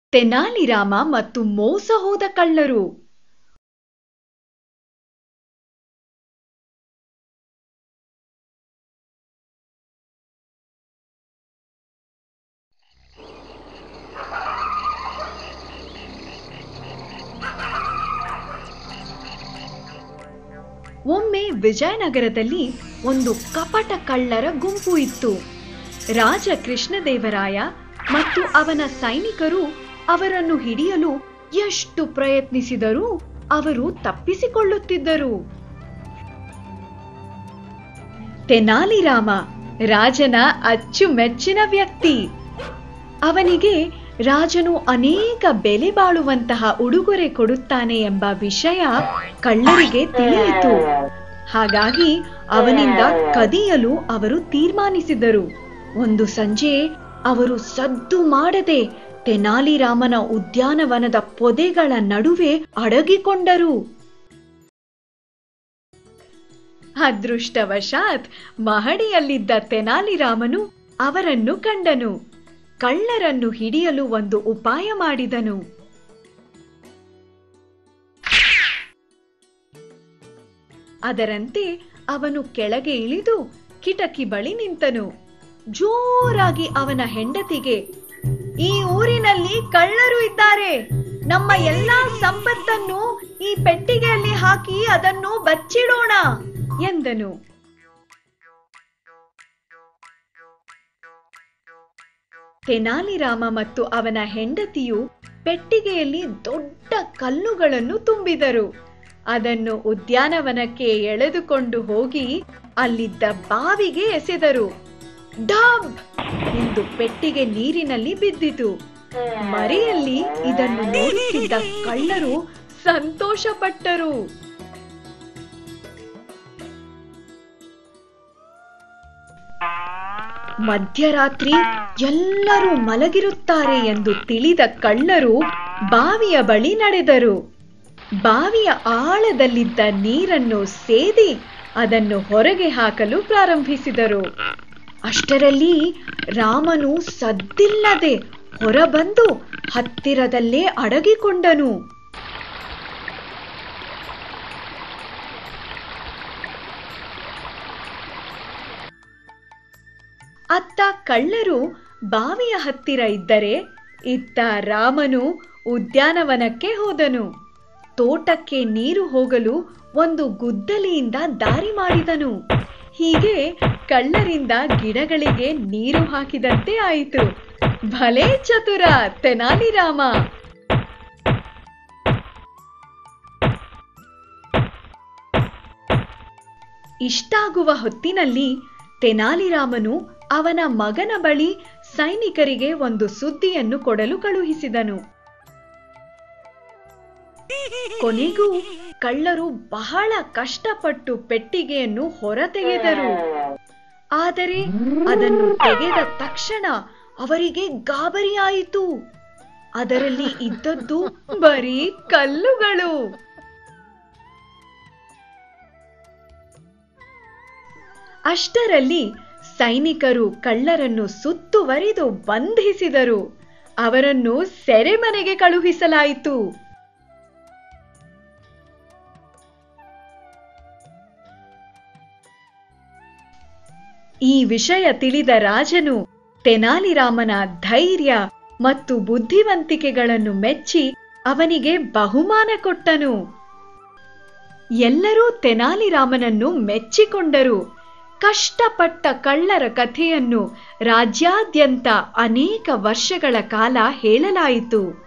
ತೆನಾಲಿರಾಮ ಮತ್ತು ಮೋಸ ಹೋದ ಕಳ್ಳರು ಒಮ್ಮೆ ವಿಜಯನಗರದಲ್ಲಿ ಒಂದು ಕಪಟ ಕಳ್ಳರ ಗುಂಪು ಇತ್ತು ರಾಜ ಕೃಷ್ಣದೇವರಾಯ ಮತ್ತು ಅವನ ಸೈನಿಕರು ಅವರನ್ನು ಹಿಡಿಯಲು ಎಷ್ಟು ಪ್ರಯತ್ನಿಸಿದರೂ ಅವರು ತಪ್ಪಿಸಿಕೊಳ್ಳುತ್ತಿದ್ದರು ತೆನಾಲಿರಾಮ ರಾಜನ ಅಚ್ಚುಮೆಚ್ಚಿನ ವ್ಯಕ್ತಿ ಅವನಿಗೆ ರಾಜನು ಅನೇಕ ಬೆಲೆ ಬಾಳುವಂತಹ ಉಡುಗೊರೆ ಕೊಡುತ್ತಾನೆ ಎಂಬ ವಿಷಯ ಕಳ್ಳರಿಗೆ ತಿಳಿಯಿತು ಹಾಗಾಗಿ ಅವನಿಂದ ಕದಿಯಲು ಅವರು ತೀರ್ಮಾನಿಸಿದರು ಒಂದು ಸಂಜೆ ಅವರು ಸದ್ದು ಮಾಡದೆ ತೆನಾಲಿರಾಮನ ಉದ್ಯಾನವನದ ಪೊದೆಗಳ ನಡುವೆ ಅಡಗಿಕೊಂಡರು ಅದೃಷ್ಟವಶಾತ್ ಮಹಡಿಯಲ್ಲಿದ್ದ ತೆನಾಲಿರಾಮನು ಅವರನ್ನು ಕಂಡನು ಕಳ್ಳರನ್ನು ಹಿಡಿಯಲು ಒಂದು ಉಪಾಯ ಮಾಡಿದನು ಅದರಂತೆ ಅವನು ಕೆಳಗೆ ಇಳಿದು ಕಿಟಕಿ ಬಳಿ ನಿಂತನು ಜೋರಾಗಿ ಅವನ ಹೆಂಡತಿಗೆ ಈ ಊರಿನಲ್ಲಿ ಕಳ್ಳರು ಇದ್ದಾರೆ ನಮ್ಮ ಎಲ್ಲಾ ಸಂಪತ್ತನ್ನು ಈ ಪೆಟ್ಟಿಗೆಯಲ್ಲಿ ಹಾಕಿ ಅದನ್ನು ಬಚ್ಚಿಡೋಣ ಎಂದನು ತೆನಾಲಿರಾಮ ಮತ್ತು ಅವನ ಹೆಂಡತಿಯು ಪೆಟ್ಟಿಗೆಯಲ್ಲಿ ದೊಡ್ಡ ಕಲ್ಲುಗಳನ್ನು ತುಂಬಿದರು ಅದನ್ನು ಉದ್ಯಾನವನಕ್ಕೆ ಎಳೆದುಕೊಂಡು ಹೋಗಿ ಅಲ್ಲಿದ್ದ ಬಾವಿಗೆ ಎಸೆದರು ಡಬ್ ಎಂದು ಪೆಟ್ಟಿಗೆ ನೀರಿನಲ್ಲಿ ಬಿದ್ದಿತು ಮರೆಯಲ್ಲಿ ಇದನ್ನು ನೋಡುತ್ತಿದ್ದ ಕಳ್ಳರು ಸಂತೋಷಪಟ್ಟರು ಮಧ್ಯರಾತ್ರಿ ಎಲ್ಲರೂ ಮಲಗಿರುತ್ತಾರೆ ಎಂದು ತಿಳಿದ ಕಳ್ಳರು ಬಾವಿಯ ಬಳಿ ನಡೆದರು ಬಾವಿಯ ಆಳದಲ್ಲಿದ್ದ ನೀರನ್ನು ಸೇದಿ ಅದನ್ನು ಹೊರಗೆ ಹಾಕಲು ಪ್ರಾರಂಭಿಸಿದರು ಅಷ್ಟರಲ್ಲಿ ರಾಮನು ಸದ್ದಿಲ್ಲದೆ ಹೊರಬಂದು ಹತ್ತಿರದಲ್ಲೇ ಅಡಗಿಕೊಂಡನು ಅತ್ತ ಕಳ್ಳರು ಬಾವಿಯ ಹತ್ತಿರ ಇದ್ದರೆ ಇತ್ತ ರಾಮನು ಉದ್ಯಾನವನಕ್ಕೆ ಹೋದನು ತೋಟಕ್ಕೆ ನೀರು ಹೋಗಲು ಒಂದು ಗುದ್ದಲಿಯಿಂದ ದಾರಿ ಮಾಡಿದನು ಹೀಗೆ ಕಳ್ಳರಿಂದ ಗಿಡಗಳಿಗೆ ನೀರು ಹಾಕಿದಂತೆ ಆಯಿತು ಭಲೇ ಚತುರ ತೆನಾಲಿರಾಮ ಇಷ್ಟಾಗುವ ಹೊತ್ತಿನಲ್ಲಿ ತೆನಾಲಿರಾಮನು ಅವನ ಮಗನ ಬಳಿ ಸೈನಿಕರಿಗೆ ಒಂದು ಸುದ್ದಿಯನ್ನು ಕೊಡಲು ಕಳುಹಿಸಿದನು ಕೊನೆಗೂ ಕಳ್ಳರು ಬಹಳ ಕಷ್ಟಪಟ್ಟು ಪೆಟ್ಟಿಗೆಯನ್ನು ಹೊರತೆಗೆದರು ಆದರೆ ಅದನ್ನು ತೆಗೆದ ತಕ್ಷಣ ಅವರಿಗೆ ಗಾಬರಿಯಾಯಿತು ಅದರಲ್ಲಿ ಇದ್ದದ್ದು ಬರೀ ಕಲ್ಲುಗಳು ಅಷ್ಟರಲ್ಲಿ ಸೈನಿಕರು ಕಳ್ಳರನ್ನು ಸುತ್ತುವರಿದು ಬಂಧಿಸಿದರು ಅವರನ್ನು ಸೆರೆಮನೆಗೆ ಕಳುಹಿಸಲಾಯಿತು ಈ ವಿಷಯ ತಿಳಿದ ರಾಜನು ತೆನಾಲಿರಾಮನ ಧೈರ್ಯ ಮತ್ತು ಬುದ್ಧಿವಂತಿಕೆಗಳನ್ನು ಮೆಚ್ಚಿ ಅವನಿಗೆ ಬಹುಮಾನ ಕೊಟ್ಟನು ಎಲ್ಲರೂ ತೆನಾಲಿರಾಮನನ್ನು ಮೆಚ್ಚಿಕೊಂಡರು ಕಷ್ಟಪಟ್ಟ ಕಳ್ಳರ ಕಥೆಯನ್ನು ರಾಜ್ಯಾದ್ಯಂತ ಅನೇಕ ವರ್ಷಗಳ ಕಾಲ ಹೇಳಲಾಯಿತು